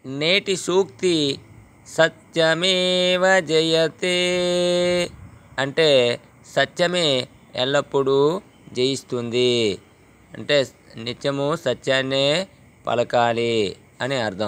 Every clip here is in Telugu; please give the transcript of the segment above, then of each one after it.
నేటి సూక్తి సత్యమేవ జయతే అంటే సత్యమే ఎల్లప్పుడూ జయిస్తుంది అంటే నిత్యము సత్యాన్నే పలకాలి అని అర్థం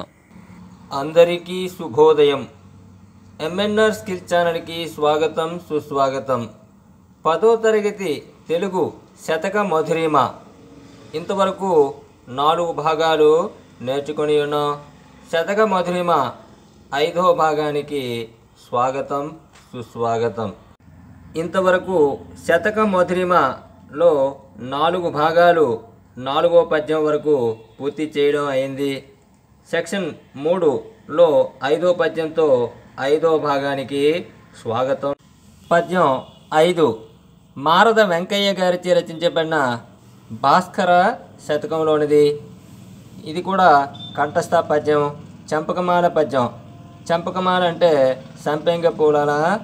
అందరికీ శుభోదయం ఎంఎన్ఆర్ స్కిల్ ఛానల్కి స్వాగతం సుస్వాగతం పదో తరగతి తెలుగు శతక మధురిమ ఇంతవరకు నాలుగు భాగాలు నేర్చుకొని ఉన్నాం శతక మధురిమ ఐదో భాగానికి స్వాగతం సుస్వాగతం ఇంతవరకు శతక మధురిమలో నాలుగు భాగాలు నాలుగో పద్యం వరకు పూర్తి చేయడం అయింది సెక్షన్ మూడులో ఐదో పద్యంతో ఐదో భాగానికి స్వాగతం పద్యం ఐదు మారద వెంకయ్య గారిచే రచించబడిన భాస్కర శతకంలోనిది ఇది కూడా కంఠస్థ పద్యం చంపకమాల పద్యం చంపకమాల అంటే సంపెంగ పూల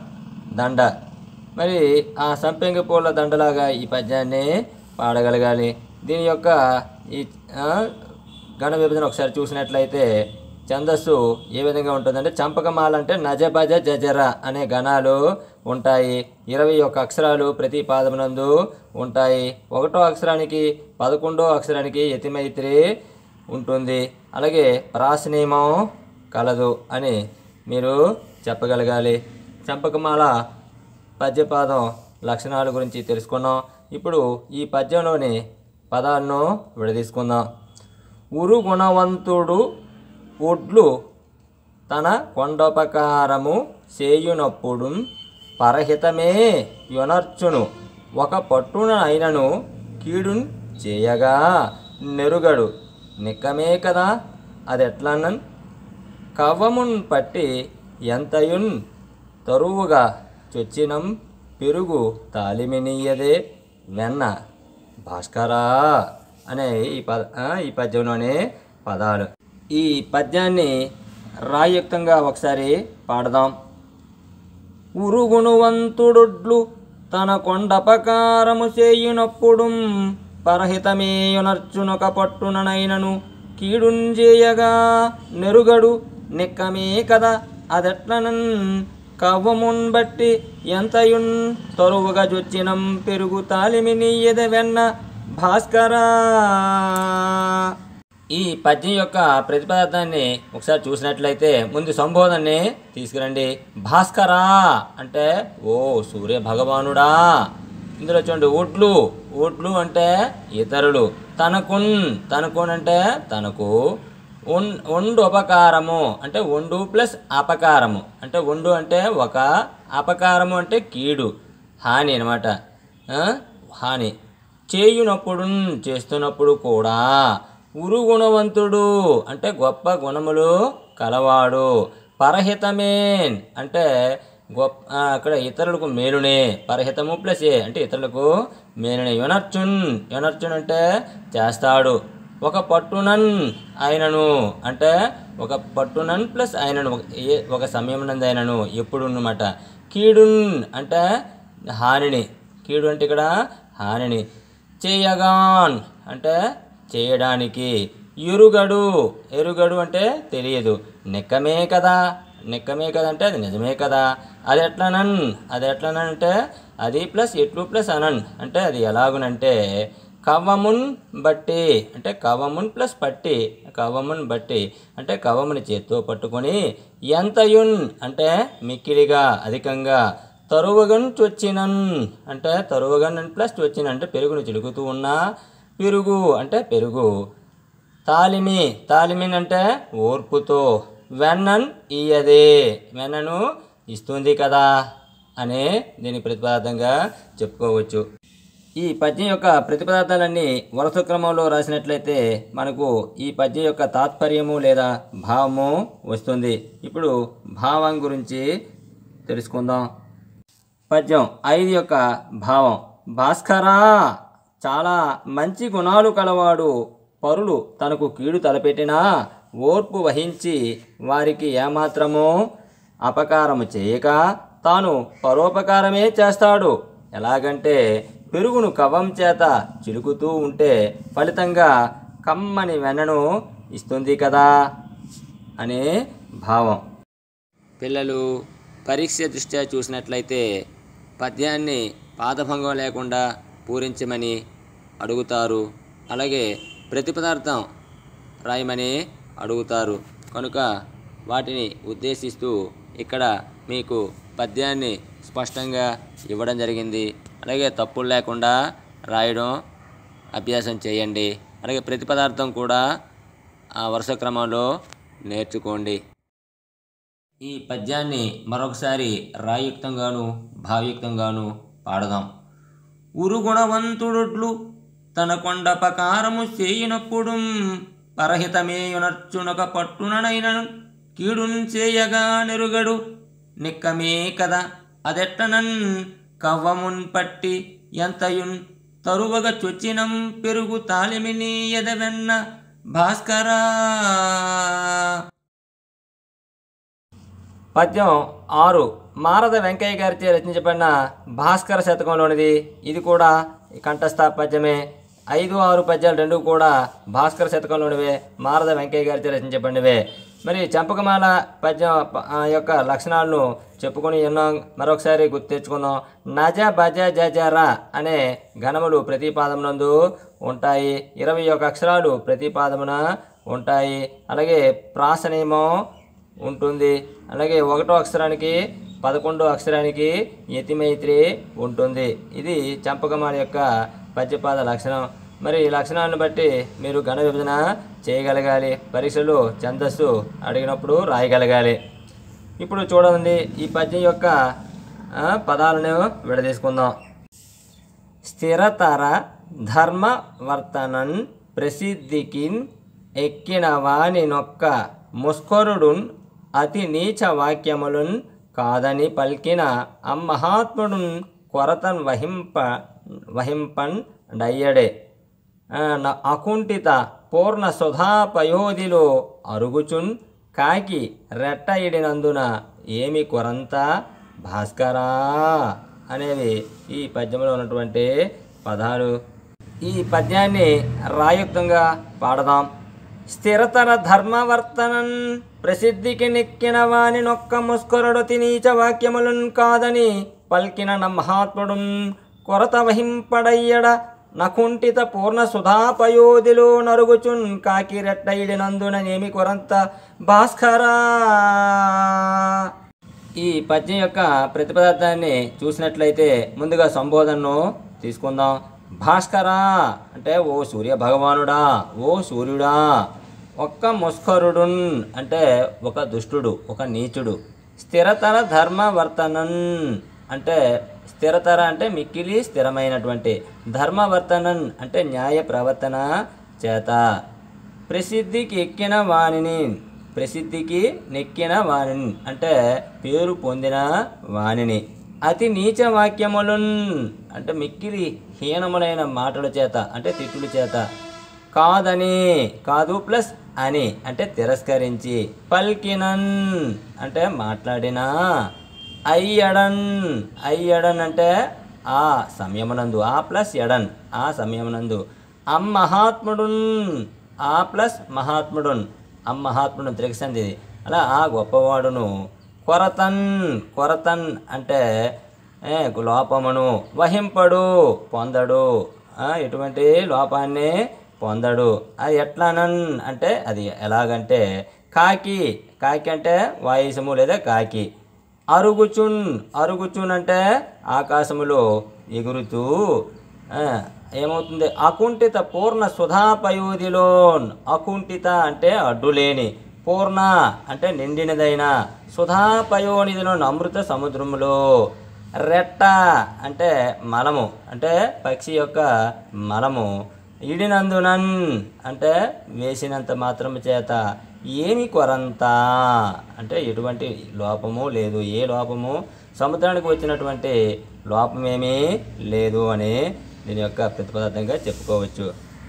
దండ మరి ఆ సంపెంగ పూల దండలాగా ఈ పద్యాన్ని పాడగలగాలి దీని యొక్క ఈ ఆ, గణ విభజన ఒకసారి చూసినట్లయితే ఛందస్సు ఏ విధంగా ఉంటుందంటే చంపకమాల అంటే నజబజ జజర అనే గణాలు ఉంటాయి ఇరవై ఒక్క అక్షరాలు ప్రతి పాదమునందు ఉంటాయి ఒకటో అక్షరానికి పదకొండో అక్షరానికి యతిమైత్రి ఉంటుంది అలాగే ప్రాసనియమం కలదు అని మీరు చెప్పగలగాలి చంపకమాల పద్యపాదం లక్షణాల గురించి తెలుసుకున్నాం ఇప్పుడు ఈ పద్యంలోని పదాలను విడదీసుకుందాం ఉరు గుణవంతుడు ఒడ్లు తన కొండోపకారము చేయునప్పుడు పరహితమే యొనర్చును ఒక పట్టున అయినను కీడున్ చేయగా నెరుగడు నిక్కమే కదా అదెట్లనన్ కవ్వమున్ పట్టి ఎంతయున్ తరువుగా చొచ్చినం పెరుగు తాలిమినీయదే వెన్న భాస్కరా అనే ఈ పద ఆ, ఈ పద్యంలోని పదాలు ఈ పద్యాన్ని రాయుక్తంగా ఒకసారి పాడదాం ఉరుగుణువంతుడొడ్లు తన కొండపకారము చేయునప్పుడు పరహితమేయునర్చునొక పట్టుననైనను కీడుంజేయగా నెరుగడు నిక్కమే కదా అదెట్లనన్ కవ్వమున్ బట్టి ఎంతయున్ తరువుగా జొచ్చినం పెరుగు తాలిమి నీయద వెన్న భాస్కరా ఈ పద్యం యొక్క ప్రతిపదార్థాన్ని ఒకసారి చూసినట్లయితే ముందు సంబోధనని తీసుకురండి భాస్కరా అంటే ఓ సూర్య భగవానుడా ఇందులో చూడండి ఒడ్లు ఒడ్లు అంటే ఇతరులు తనకున్ తనకున్ అంటే తనకు ఉన్ వండు ఉపకారము అంటే వండు ప్లస్ అపకారము అంటే వండు అంటే ఒక అపకారము అంటే కీడు హాని అనమాట హాని చేయునప్పుడు చేస్తున్నప్పుడు కూడా ఉరుగుణవంతుడు అంటే గొప్ప గుణములు కలవాడు పరహితమేన్ అంటే గొప్ప ఆ, అక్కడ ఇతరులకు మేలునే పరహితము ప్లస్ ఏ అంటే ఇతరులకు మేలునే యునర్చున్ యునర్చున్ అంటే చేస్తాడు ఒక పట్టునన్ ఆయనను అంటే ఒక పట్టునన్ ప్లస్ ఆయనను ఒక- ఏ ఒక సమయం నందు ఆయనను ఎప్పుడు అన్నమాట కీడున్ అంటే హానిని కీడు అంటే ఇక్కడ హానిని చేయగాన్ అంటే చేయడానికి ఎరుగడు ఎరుగడు అంటే తెలియదు నిక్కమే కదా నిక్కమే కదా అంటే అది నిజమే కదా అది ఎట్లనన్ అది ఎట్లనన్ అంటే అది ప్లస్ ఎట్లు ప్లస్ అనన్ అంటే అది ఎలాగునంటే కవ్వమున్ బట్టి అంటే కవ్వమున్ ప్లస్ పట్టి కవ్వమున్ బట్టి అంటే కవ్వముని చేత్తో పట్టుకొని ఎంతయున్ అంటే మిక్కిలిగా అధికంగా తరువగన్ చొచ్చినన్ అంటే తరువగన్ ప్లస్ చొచ్చిన అంటే పెరుగును చిలుకుతూ ఉన్నా పెరుగు అంటే పెరుగు తాలిమి తాలిమిన్ అంటే ఓర్పుతో వెన్నన్ ఇయ్యదే వెన్నను ఇస్తుంది కదా అనే దీని ప్రతిపాదంగా చెప్పుకోవచ్చు ఈ పద్యం యొక్క ప్రతిపదార్థాలన్నీ వరుస క్రమంలో రాసినట్లయితే మనకు ఈ పద్యం యొక్క తాత్పర్యము లేదా భావము వస్తుంది ఇప్పుడు భావం గురించి తెలుసుకుందాం పద్యం ఐదు యొక్క భావం భాస్కరా చాలా మంచి గుణాలు కలవాడు పరులు తనకు కీడు తలపెట్టినా ఓర్పు వహించి వారికి ఏమాత్రమూ అపకారము చేయక తాను పరోపకారమే చేస్తాడు ఎలాగంటే పెరుగును కవం చేత చిలుకుతూ ఉంటే ఫలితంగా కమ్మని వెన్నను ఇస్తుంది కదా అనే భావం పిల్లలు పరీక్ష దృష్ట్యా చూసినట్లయితే పద్యాన్ని పాదభంగం లేకుండా పూరించమని అడుగుతారు అలాగే ప్రతిపదార్థం రాయమని అడుగుతారు కనుక వాటిని ఉద్దేశిస్తూ ఇక్కడ మీకు పద్యాన్ని స్పష్టంగా ఇవ్వడం జరిగింది అలాగే తప్పులు లేకుండా రాయడం అభ్యాసం చేయండి అలాగే ప్రతిపదార్థం కూడా ఆ వరుస క్రమంలో నేర్చుకోండి ఈ పద్యాన్ని మరొకసారి రాయుక్తంగాను భావయుక్తంగాను పాడదాం ఉరుగుణవంతుడుట్లు తన కొండ పకారము చేయినప్పుడు పరహితమేయునర్చునక పట్టుననైనను కీడున్ చేయగా నెరుగడు నిక్కమే కదా అదెట్టనన్ కవ్వమున్ పట్టి ఎంతయున్ తరువగ చొచ్చినం పెరుగు తాలిమిని ఎదవెన్న భాస్కరా పద్యం ఆరు మారద వెంకయ్య గారిచే రచించబడిన భాస్కర శతకంలోనిది ఇది కూడా కంఠస్థ పద్యమే ఐదు ఆరు పద్యాలు రెండు కూడా భాస్కర శతకంలోనివే మారద వెంకయ్య గారిచే రచించబడినవే మరి చంపకమాల పద్యం ప- ఆ యొక్క లక్షణాలను చెప్పుకొని ఎన్నో మరొకసారి గుర్తు తెచ్చుకుందాం నజ భజ జజర అనే గణములు ప్రతి పాదమునందు ఉంటాయి ఇరవై ఒక అక్షరాలు ప్రతి పాదమున ఉంటాయి అలాగే ప్రాసనేమో ఉంటుంది అలాగే ఒకటో అక్షరానికి పదకొండో అక్షరానికి యతిమైత్రి ఉంటుంది ఇది చంపకమాల యొక్క పద్యపాద లక్షణం మరి ఈ లక్షణాలను బట్టి మీరు గణ విభజన చేయగలగాలి పరీక్షలు ఛందస్సు అడిగినప్పుడు రాయగలగాలి ఇప్పుడు చూడండి ఈ పద్యం యొక్క ఆ, పదాలను విడదీసుకుందాం స్థిరతర ధర్మవర్తనన్ ప్రసిద్ధికిన్ ఎక్కిన వాని నొక్క ముస్కరుడున్ అతి నీచ వాక్యములున్ కాదని పల్కిన అమ్మహాత్ముడున్ కొరతన్ వహింప వహింపన్ డయ్యడే ఆ, న- అకుంఠిత పూర్ణ సుధాపయోధిలో అరుగుచున్ కాకి రెట్ట ఇడినందున ఏమి కొరంత భాస్కరా అనేవి ఈ పద్యంలో ఉన్నటువంటి పదాలు ఈ పద్యాన్ని రాయుక్తంగా పాడదాం స్థిరతర ధర్మవర్తనన్ ప్రసిద్ధికి నెక్కిన వాని నొక్క ముస్కరుడు తినీచ వాక్యములున్ కాదని పల్కిన నమ్మహాత్ముడున్ కొరత వహింపడయ్యడ నకుంఠిత పూర్ణ సుధాపయోధిలో నరుగుచున్ కాకి రెట్టయిడినందున నేమి కొరంత భాస్కరా ఈ పద్యం యొక్క ప్రతిపదార్థాన్ని చూసినట్లయితే ముందుగా సంబోధనను తీసుకుందాం భాస్కరా అంటే ఓ సూర్య భగవానుడా ఓ సూర్యుడా ఒక్క ముస్కరుడున్ అంటే ఒక దుష్టుడు ఒక నీచుడు స్థిరతర ధర్మవర్తనన్ అంటే స్థిరతర అంటే మిక్కిలి స్థిరమైనటువంటి ధర్మవర్తనన్ అంటే న్యాయ ప్రవర్తన చేత ప్రసిద్ధికి ఎక్కిన వాణిని ప్రసిద్ధికి నెక్కిన వాణిని అంటే పేరు పొందిన వాణిని అతి నీచ వాక్యములున్ అంటే మిక్కిలి హీనములైన మాటల చేత అంటే తిట్టుల చేత కాదని కాదు ప్లస్ అని అంటే తిరస్కరించి పల్కినన్ అంటే మాట్లాడినా అయ్యడన్ అయ్యడన్ అంటే ఆ సమయమునందు ఆ ప్లస్ ఎడన్ ఆ సమయమునందు అమ్మహాత్ముడున్ ఆ ప్లస్ మహాత్ముడున్ అమ్మహాత్ముడు త్రికసంది అలా ఆ గొప్పవాడును కొరతన్ కొరతన్ అంటే ఏ, లోపమును వహింపడు పొందడు ఆ, ఎటువంటి లోపాన్ని పొందడు అది ఎట్లానన్ అంటే అది ఎలాగంటే కాకి కాకి అంటే వాయుసము లేదా కాకి అరుగుచున్ అరుగుచున్ అంటే ఆకాశములో ఎగురుతూ ఆ, ఏమవుతుంది అకుంఠిత పూర్ణ సుధాపయోధిలోన్ అకుంఠిత అంటే అడ్డులేని పూర్ణ అంటే నిండినదైన సుధాపయోనిధిలో అమృత సముద్రములో రెట్ట అంటే మలము అంటే పక్షి యొక్క మలము ఇడినందునన్ అంటే వేసినంత మాత్రము చేత ఏమి కొరంత అంటే ఎటువంటి లోపము లేదు ఏ లోపము సముద్రానికి వచ్చినటువంటి లోపమేమీ లేదు అని దీని యొక్క ప్రతిపదార్థంగా చెప్పుకోవచ్చు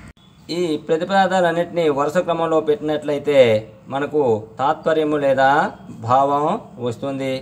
ఈ ప్రతిపదార్థాలన్నింటినీ వరుస క్రమంలో పెట్టినట్లయితే మనకు తాత్పర్యము లేదా భావం వస్తుంది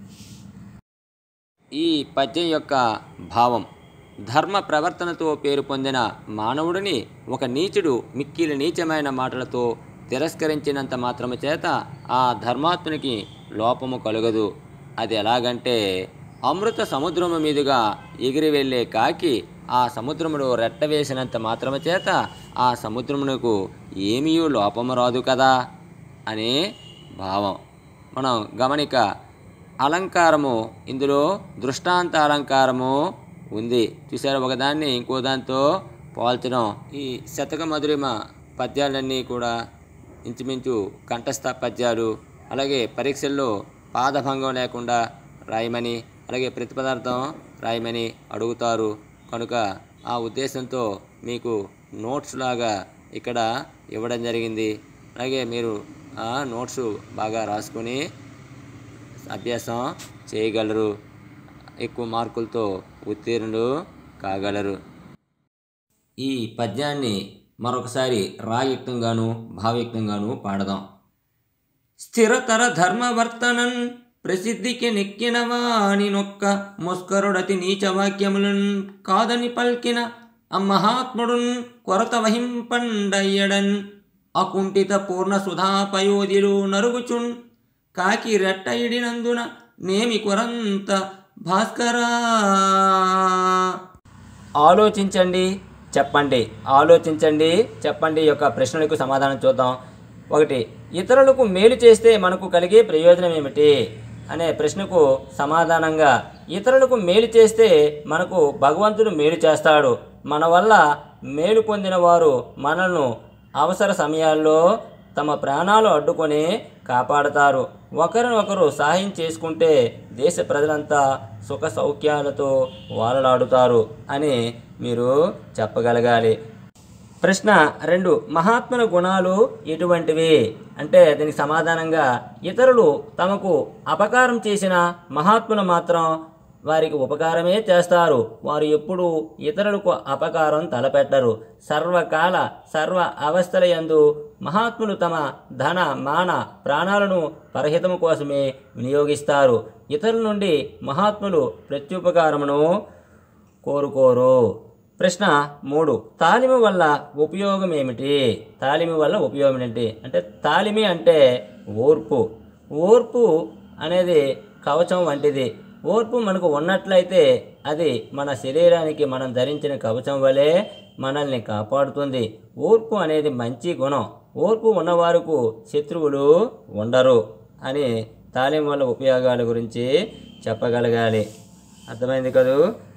ఈ పద్యం యొక్క భావం ధర్మ ప్రవర్తనతో పేరు పొందిన మానవుడిని ఒక నీచుడు మిక్కిలి నీచమైన మాటలతో తిరస్కరించినంత మాత్రము చేత ఆ ధర్మాత్మునికి లోపము కలుగదు అది ఎలాగంటే అమృత సముద్రము మీదుగా ఎగిరి వెళ్ళే కాకి ఆ సముద్రములో రెట్ట వేసినంత మాత్రము చేత ఆ సముద్రమునకు ఏమీ లోపము రాదు కదా అనే భావం మనం గమనిక అలంకారము ఇందులో దృష్టాంత అలంకారము ఉంది చూసారు ఒకదాన్ని ఇంకో దాంతో పోల్చడం ఈ శతక మధురిమ పద్యాలన్నీ కూడా ఇంచుమించు కంఠస్థ పద్యాలు అలాగే పరీక్షల్లో పాదభంగం లేకుండా రాయమని అలాగే ప్రతిపదార్థం రాయమని అడుగుతారు కనుక ఆ ఉద్దేశంతో మీకు నోట్స్ లాగా ఇక్కడ ఇవ్వడం జరిగింది అలాగే మీరు ఆ నోట్స్ బాగా రాసుకొని అభ్యాసం చేయగలరు ఎక్కువ మార్కులతో ఉత్తీర్ణులు కాగలరు ఈ పద్యాన్ని మరొకసారి రాయుక్తంగాను భావయుక్తంగాను పాడదాం స్థిరతర ధర్మవర్తనన్ ప్రసిద్ధికి నెక్కిన వాని నొక్క ముస్కరుడతి నీచ వాక్యములన్ కాదని పల్కిన అమ్మహాత్ముడున్ కొరత వహింపండయ్యడన్ అకుంఠిత పూర్ణ సుధాపయోధిలు నరుగుచున్ కాకి రెట్ట ఇడినందున నేమి కొరంత భాస్కరా ఆలోచించండి చెప్పండి ఆలోచించండి చెప్పండి ఈ యొక్క ప్రశ్నలకు సమాధానం చూద్దాం ఒకటి ఇతరులకు మేలు చేస్తే మనకు కలిగే ప్రయోజనం ఏమిటి అనే ప్రశ్నకు సమాధానంగా ఇతరులకు మేలు చేస్తే మనకు భగవంతుడు మేలు చేస్తాడు మన వల్ల మేలు పొందిన వారు మనల్ని అవసర సమయాల్లో తమ ప్రాణాలు అడ్డుకొని కాపాడతారు ఒకరినొకరు సహాయం చేసుకుంటే దేశ ప్రజలంతా సుఖ సౌఖ్యాలతో వాలలాడుతారు అని మీరు చెప్పగలగాలి ప్రశ్న రెండు మహాత్ముల గుణాలు ఎటువంటివి అంటే దీనికి సమాధానంగా ఇతరులు తమకు అపకారం చేసిన మహాత్ములు మాత్రం వారికి ఉపకారమే చేస్తారు వారు ఎప్పుడూ ఇతరులకు అపకారం తలపెట్టరు సర్వకాల సర్వ అవస్థల యందు మహాత్ములు తమ ధన మాన ప్రాణాలను పరహితము కోసమే వినియోగిస్తారు ఇతరుల నుండి మహాత్ములు ప్రత్యుపకారమును కోరుకోరు ప్రశ్న మూడు తాలిమి వల్ల ఉపయోగం ఏమిటి తాలిమి వల్ల ఉపయోగం ఏంటి అంటే తాలిమి అంటే ఓర్పు ఓర్పు అనేది కవచం వంటిది ఓర్పు మనకు ఉన్నట్లయితే అది మన శరీరానికి మనం ధరించిన కవచం వలె మనల్ని కాపాడుతుంది ఓర్పు అనేది మంచి గుణం ఓర్పు ఉన్నవారికి శత్రువులు ఉండరు అని తాలిం వల్ల ఉపయోగాల గురించి చెప్పగలగాలి అర్థమైంది కదూ